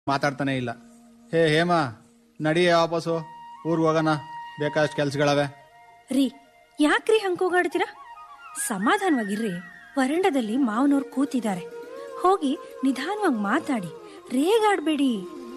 ಮಾತಾಡ್ತಾನೆ ಇಲ್ಲ ಹೇ ಹೇಮ ನಡಿಯೇ ವಾಪಸ್ಸು ಊರಿಗೆ ಹೋಗೋಣ ಬೇಕಾದಷ್ಟು ಕೆಲ್ಸಗಳವೆ ರೀ ಯಾಕ್ರಿ ಹಂಕೋಗಾಡ್ತೀರಾ ಸಮಾಧಾನವಾಗಿರ್ರಿ ವರಂಡದಲ್ಲಿ ಮಾವನವ್ರು ಕೂತಿದ್ದಾರೆ ಹೋಗಿ ನಿಧಾನವಾಗಿ ಮಾತಾಡಿ ರೇಗಾಡ್ಬೇಡಿ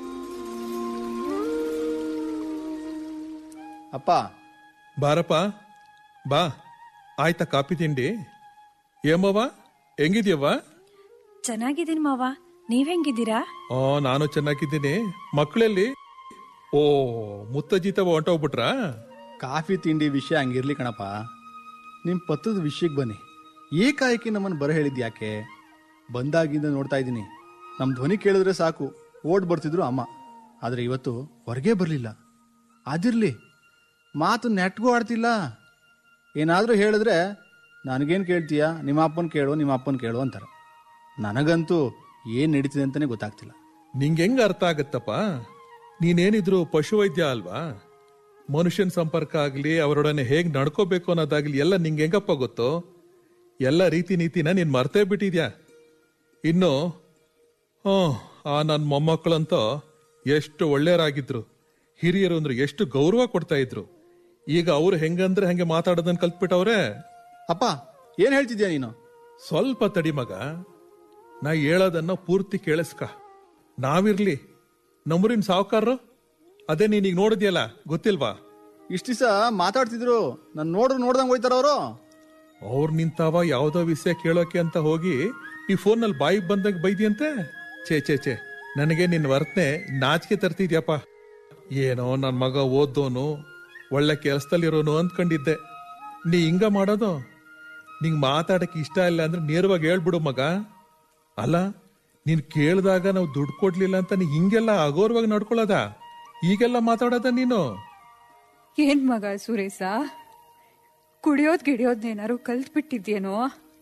ಅಪ್ಪ ಬಾರಪ್ಪ ಬಾ ಆಯ್ತಾ ಕಾಪಿ ತಿಂಡಿ ಏಮವ್ವ ಹೆಂಗಿದ್ಯವ್ವ ಚೆನ್ನಾಗಿದ್ದೀನಿ ಮಾವ ನೀವ್ ಹೆಂಗಿದ್ದೀರಾ ಓ ನಾನು ಚೆನ್ನಾಗಿದ್ದೀನಿ ಮಕ್ಕಳಲ್ಲಿ ಓ ಮುತ್ತಜ್ಜಿತವ ಹೊಂಟೋಗ್ಬಿಟ್ರಾ ಕಾಫಿ ತಿಂಡಿ ವಿಷಯ ಹಂಗಿರ್ಲಿ ಕಣಪ್ಪ ನಿಮ್ಮ ಪತ್ರದ ವಿಷಯಕ್ಕೆ ಬನ್ನಿ ಏಕಾಏಕಿ ನಮ್ಮನ್ನು ಬರ ಹೇಳಿದ್ ಯಾಕೆ ಬಂದಾಗಿಂದ ನೋಡ್ತಾ ಇದ್ದೀನಿ ನಮ್ಮ ಧ್ವನಿ ಕೇಳಿದ್ರೆ ಸಾಕು ಓಡ್ ಬರ್ತಿದ್ರು ಅಮ್ಮ ಆದರೆ ಇವತ್ತು ಹೊರಗೆ ಬರಲಿಲ್ಲ ಅದಿರ್ಲಿ ಮಾತು ನೆಟ್ಗೂ ಆಡ್ತಿಲ್ಲ ಏನಾದರೂ ಹೇಳಿದ್ರೆ ನನಗೇನು ಕೇಳ್ತೀಯ ನಿಮ್ಮ ಅಪ್ಪನ ಕೇಳು ನಿಮ್ಮ ಅಪ್ಪನ ಕೇಳು ಅಂತಾರೆ ನನಗಂತೂ ಏನು ನಡೀತಿದೆ ಅಂತಲೇ ಗೊತ್ತಾಗ್ತಿಲ್ಲ ನಿಂಗೆ ಹೆಂಗ ಅರ್ಥ ಆಗತ್ತಪ್ಪ ನೀನೇನಿದ್ರು ಪಶುವೈದ್ಯ ಅಲ್ವಾ ಮನುಷ್ಯನ ಸಂಪರ್ಕ ಆಗ್ಲಿ ಅವರೊಡನೆ ಹೇಗ್ ನಡ್ಕೋಬೇಕು ಅನ್ನೋದಾಗ್ಲಿ ಎಲ್ಲ ನಿಂಗೆ ಹೆಂಗಪ್ಪ ಗೊತ್ತೋ ಎಲ್ಲ ರೀತಿ ನೀತಿನ ನೀನ್ ಮರ್ತೇ ಬಿಟ್ಟಿದ್ಯಾ ಇನ್ನು ಹ್ಞೂ ಆ ನನ್ನ ಮೊಮ್ಮಕ್ಕಳಂತೂ ಎಷ್ಟು ಒಳ್ಳೆಯರಾಗಿದ್ರು ಹಿರಿಯರು ಅಂದ್ರೆ ಎಷ್ಟು ಗೌರವ ಕೊಡ್ತಾ ಇದ್ರು ಈಗ ಅವ್ರು ಹೆಂಗಂದ್ರೆ ಹಂಗೆ ಮಾತಾಡೋದನ್ನ ಕಲ್ತ್ಬಿಟ್ಟವ್ರೆ ಅಪ್ಪ ಏನು ಹೇಳ್ತಿದ್ಯಾ ನೀನು ಸ್ವಲ್ಪ ತಡಿ ಮಗ ನಾ ಹೇಳೋದನ್ನ ಪೂರ್ತಿ ಕೇಳಿಸ್ಕ ನಾವಿರ್ಲಿ ನಮ್ಮೂರಿನ ಸಾವುಕಾರರು ಅದೇ ನೀನೀಗ ನೋಡಿದ್ಯಲ್ಲ ಗೊತ್ತಿಲ್ವಾ ಇಷ್ಟು ದಿವಸ ಮಾತಾಡ್ತಿದ್ರು ನಾನು ನೋಡ್ರು ನೋಡ್ದಂಗೆ ಹೋಯ್ತಾರ ಅವರು ಅವ್ರು ನಿಂತಾವ ಯಾವ್ದೋ ವಿಷಯ ಕೇಳೋಕೆ ಅಂತ ಹೋಗಿ ಈ ಫೋನಲ್ಲಿ ಬಾಯಿಗೆ ಬಂದಾಗ ಬೈದಿಯಂತೆ ಛೇ ಛೇ ಛೇ ನನಗೆ ನಿನ್ನ ವರ್ತನೆ ನಾಚಿಕೆ ತರ್ತಿದ್ಯಪ್ಪ ಏನೋ ನನ್ನ ಮಗ ಓದ್ದೋನು ಒಳ್ಳೆ ಕೆಲಸದಲ್ಲಿರೋನು ಅಂದ್ಕೊಂಡಿದ್ದೆ ನೀ ಹಿಂಗ ಮಾಡೋದು ನಿಂಗೆ ಮಾತಾಡಕ್ಕೆ ಇಷ್ಟ ಇಲ್ಲ ಅಂದ್ರೆ ನೇರವಾಗಿ ಹೇಳ್ಬಿಡು ಮಗ ಅಲ್ಲ ನೀನ್ ಕೇಳಿದಾಗ ನಾವು ದುಡ್ಡು ಕೊಡ್ಲಿಲ್ಲ ಅಂತ ನೀ ಹಿಂಗೆಲ್ಲ ಅಗೌರವಾಗಿ ನಡ್ಕೊಳ್ಳೋದ ಈಗೆಲ್ಲ ಮಾತಾಡೋದ ನೀನು ಏನ್ ಮಗ ಸುರೇಶ ಕುಡಿಯೋದ್ ಗಿಡಿಯೋದ್ನೇನಾರು ಕಲ್ತ್ ಬಿಟ್ಟಿದ್ಯೇನೋ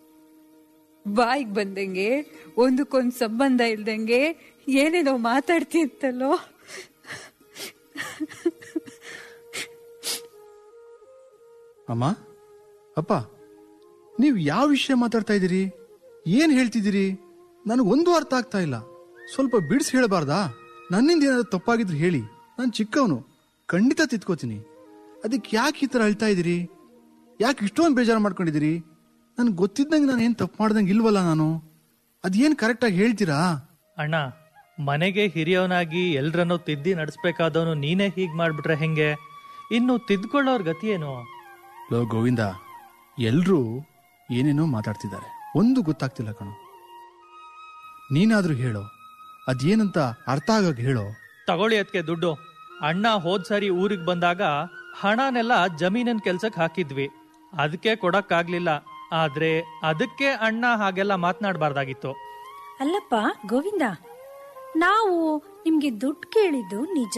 ಬಾಯಿಗ್ ಬಂದಂಗೆ ಒಂದಕ್ಕೊಂದ್ ಸಂಬಂಧ ಇಲ್ದಂಗೆ ಏನೇನೋ ಮಾತಾಡ್ತೀಯಂತಲ್ಲೋ ಅಮ್ಮ ಅಪ್ಪ ನೀವು ಯಾವ ವಿಷಯ ಮಾತಾಡ್ತಾ ಇದ್ದೀರಿ ಏನ್ ಹೇಳ್ತಿದ್ದೀರಿ ನನಗೊಂದು ಅರ್ಥ ಆಗ್ತಾ ಇಲ್ಲ ಸ್ವಲ್ಪ ಬಿಡಿಸಿ ಹೇಳಬಾರ್ದಾ ನನ್ನಿಂದ ಏನಾದ್ರು ತಪ್ಪಾಗಿದ್ರೆ ಹೇಳಿ ನಾನು ಚಿಕ್ಕವನು ಖಂಡಿತ ತಿದ್ಕೋತೀನಿ ಅದಕ್ಕೆ ಯಾಕೆ ಈ ಥರ ಹೇಳ್ತಾ ಇದ್ದೀರಿ ಯಾಕೆ ಇಷ್ಟೊಂದು ಬೇಜಾರು ಮಾಡ್ಕೊಂಡಿದ್ದೀರಿ ನನ್ಗೆ ಗೊತ್ತಿದ್ದಂಗೆ ನಾನು ಏನು ತಪ್ಪು ಮಾಡ್ದಂಗೆ ಇಲ್ವಲ್ಲ ನಾನು ಅದೇನು ಕರೆಕ್ಟಾಗಿ ಹೇಳ್ತೀರಾ ಅಣ್ಣ ಮನೆಗೆ ಹಿರಿಯವನಾಗಿ ಎಲ್ರನ್ನೂ ತಿದ್ದಿ ನಡೆಸ್ಬೇಕಾದವನು ನೀನೇ ಹೀಗ್ ಮಾಡ್ಬಿಟ್ರೆ ಹೆಂಗೆ ಇನ್ನು ತಿದ್ಕೊಳ್ಳೋರ್ ಗತಿ ಏನು ಲೋ ಗೋವಿಂದ ಎಲ್ರೂ ಏನೇನೋ ಮಾತಾಡ್ತಿದ್ದಾರೆ ಒಂದು ಗೊತ್ತಾಗ್ತಿಲ್ಲ ಕಣೋ ನೀನಾದ್ರೂ ಹೇಳೋ ಅದೇನಂತ ಅರ್ಥ ಆಗಾಗ ಹೇಳೋ ತಗೊಳ್ಳಿ ಅದಕ್ಕೆ ದುಡ್ಡು ಅಣ್ಣ ಹೋದ್ ಸಾರಿ ಊರಿಗೆ ಬಂದಾಗ ಹಣನೆಲ್ಲ ಜಮೀನಿನ ಕೆಲ್ಸಕ್ಕೆ ಹಾಕಿದ್ವಿ ಅದಕ್ಕೆ ಕೊಡಕ್ಕಾಗ್ಲಿಲ್ಲ ಆದ್ರೆ ಅದಕ್ಕೆ ಅಣ್ಣ ಹಾಗೆಲ್ಲ ಮಾತನಾಡಬಾರ್ದಾಗಿತ್ತು ಅಲ್ಲಪ್ಪ ಗೋವಿಂದ ನಾವು ನಿಮ್ಗೆ ದುಡ್ಡು ಕೇಳಿದ್ದು ನಿಜ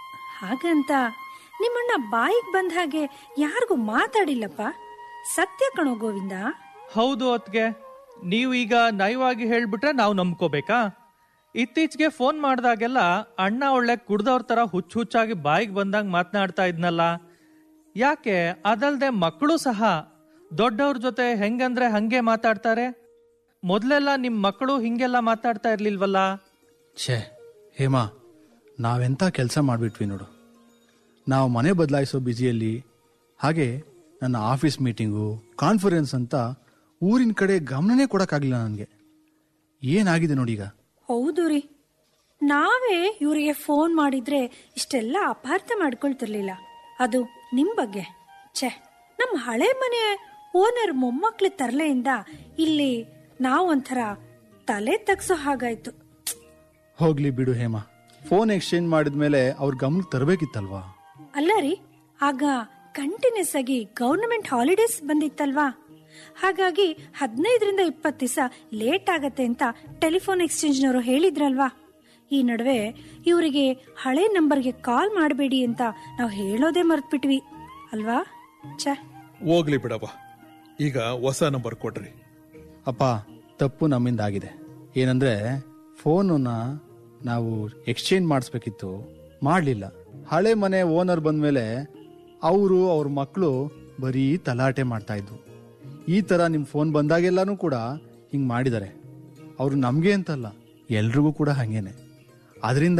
ಹಾಗಂತ ನಿಮ್ಮಣ್ಣ ಬಾಯಿಗೆ ಬಂದ ಹಾಗೆ ಯಾರಿಗೂ ಮಾತಾಡಿಲ್ಲಪ್ಪ ಸತ್ಯ ಕಣೋ ಗೋವಿಂದ ಹೌದು ಅತ್ಗೆ ನೀವು ಈಗ ನಯವಾಗಿ ಹೇಳ್ಬಿಟ್ರೆ ನಾವು ನಂಬ್ಕೋಬೇಕಾ ಇತ್ತೀಚೆಗೆ ಫೋನ್ ಮಾಡ್ದಾಗೆಲ್ಲ ಅಣ್ಣ ಒಳ್ಳೆ ಕುಡ್ದವ್ರ ತರ ಹುಚ್ಚು ಹುಚ್ಚಾಗಿ ಬಾಯಿಗೆ ಬಂದಂಗ್ ಮಾತನಾಡ್ತಾ ಇದ್ನಲ್ಲ ಯಾಕೆ ಅದಲ್ದೆ ಮಕ್ಕಳು ಸಹ ದೊಡ್ಡವ್ರ ಜೊತೆ ಹೆಂಗಂದ್ರೆ ಹಂಗೆ ಮಾತಾಡ್ತಾರೆ ಮೊದ್ಲೆಲ್ಲ ನಿಮ್ ಮಕ್ಕಳು ಹಿಂಗೆಲ್ಲ ಮಾತಾಡ್ತಾ ಇರ್ಲಿಲ್ವಲ್ಲ ಛೇ ಹೇಮಾ ನಾವೆಂಥ ಕೆಲಸ ಮಾಡಿಬಿಟ್ವಿ ನೋಡು ನಾವು ಮನೆ ಬದಲಾಯಿಸೋ ಬ್ಯುಸಿಯಲ್ಲಿ ಹಾಗೆ ನನ್ನ ಆಫೀಸ್ ಮೀಟಿಂಗು ಕಾನ್ಫರೆನ್ಸ್ ಅಂತ ಊರಿನ ಕಡೆ ಗಮನನೇ ಕೊಡೋಕ್ಕಾಗಲಿಲ್ಲ ನನಗೆ ಏನಾಗಿದೆ ನೋಡೀಗ ಹೌದು ರೀ ನಾವೇ ಇವರಿಗೆ ಫೋನ್ ಮಾಡಿದ್ರೆ ಇಷ್ಟೆಲ್ಲ ಅಪಾರ್ಥ ಮಾಡ್ಕೊಳ್ತಿರ್ಲಿಲ್ಲ ಅದು ನಿಮ್ ಬಗ್ಗೆ ಛೆ ನಮ್ಮ ಹಳೆ ಮನೆ ಓನರ್ ಮೊಮ್ಮಕ್ಳ ತರಲೆಯಿಂದ ಇಲ್ಲಿ ನಾವೊಂಥರ ತಲೆ ತಗ್ಸೋ ಹಾಗಾಯ್ತು ಹೋಗ್ಲಿ ಬಿಡು ಹೇಮಾ ಫೋನ್ ಎಕ್ಸ್ಚೇಂಜ್ ಮಾಡಿದ್ಮೇಲೆ ಅವ್ರ ಗಮನಕ್ಕೆ ತರಬೇಕಿತ್ತಲ್ವಾ ಅಲ್ಲ ರೀ ಆಗ ಕಂಟಿನ್ಯೂಸ್ ಆಗಿ ಗವರ್ನಮೆಂಟ್ ಹಾಲಿಡೇಸ್ ಬಂದಿತ್ತಲ್ವಾ ಹಾಗಾಗಿ ಹದಿನೈದರಿಂದ ಇಪ್ಪತ್ತು ದಿವಸ ಲೇಟ್ ಆಗತ್ತೆ ಅಂತ ಟೆಲಿಫೋನ್ ಎಕ್ಸ್ಚೇಂಜ್ನವರು ಹೇಳಿದ್ರಲ್ವಾ ಈ ನಡುವೆ ಇವರಿಗೆ ಹಳೆ ನಂಬರ್ಗೆ ಕಾಲ್ ಮಾಡಬೇಡಿ ಅಂತ ನಾವು ಹೇಳೋದೇ ಮರ್ತ್ಬಿಟ್ವಿ ಅಲ್ವಾ ಛೆ ಹೋಗ್ಲಿ ಬಿಡವ್ವ ಈಗ ಹೊಸ ನಂಬರ್ ಕೊಡ್ರಿ ಅಪ್ಪ ತಪ್ಪು ನಮ್ಮಿಂದ ಆಗಿದೆ ಏನಂದ್ರೆ ಫೋನನ್ನ ನಾವು ಎಕ್ಸ್ಚೇಂಜ್ ಮಾಡಿಸ್ಬೇಕಿತ್ತು ಮಾಡಲಿಲ್ಲ ಹಳೆ ಮನೆ ಓನರ್ ಬಂದ್ಮೇಲೆ ಅವರು ಅವ್ರ ಮಕ್ಕಳು ಬರೀ ತಲಾಟೆ ಮಾಡ್ತಾ ಇದ್ವು ಈ ತರ ನಿಮ್ ಫೋನ್ ಬಂದಾಗೆಲ್ಲಾನು ಕೂಡ ಹಿಂಗ್ ಮಾಡಿದ್ದಾರೆ ಅವರು ನಮ್ಗೆ ಅಂತಲ್ಲ ಎಲ್ರಿಗೂ ಕೂಡ ಹಂಗೇನೆ ಅದರಿಂದ